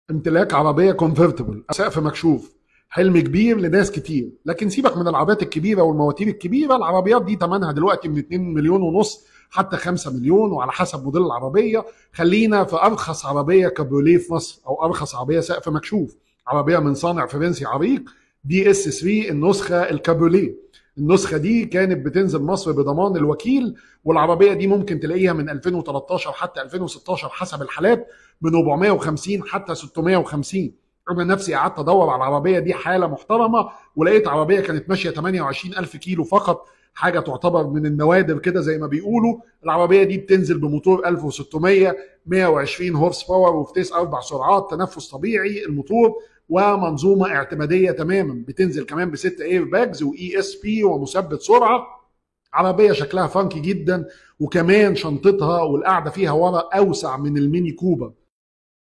امتلاك عربيه كونفرتبل سقف مكشوف حلم كبير لناس كتير لكن سيبك من العربيات الكبيره والمواتير الكبيره العربيات دي ثمنها دلوقتي من 2 مليون ونص حتى 5 مليون وعلى حسب موديل العربيه خلينا في ارخص عربيه كابروليه في مصر او ارخص عربيه سقف مكشوف عربيه من صانع فرنسي عريق دي اس 3 النسخه الكابروليه النسخه دي كانت بتنزل مصر بضمان الوكيل والعربيه دي ممكن تلاقيها من 2013 حتى 2016 حسب الحالات من 450 حتى 650 انا نفسي قعدت ادور على العربيه دي حاله محترمه ولقيت عربيه كانت ماشيه 28000 كيلو فقط حاجه تعتبر من النوادر كده زي ما بيقولوا العربيه دي بتنزل بموتور 1600 120 هورس باور وفتيس اربع سرعات تنفس طبيعي الموتور ومنظومه اعتماديه تماما بتنزل كمان بست اير باجز واي اس بي ومثبت سرعه عربيه شكلها فانكي جدا وكمان شنطتها والقعده فيها ورا اوسع من الميني كوبر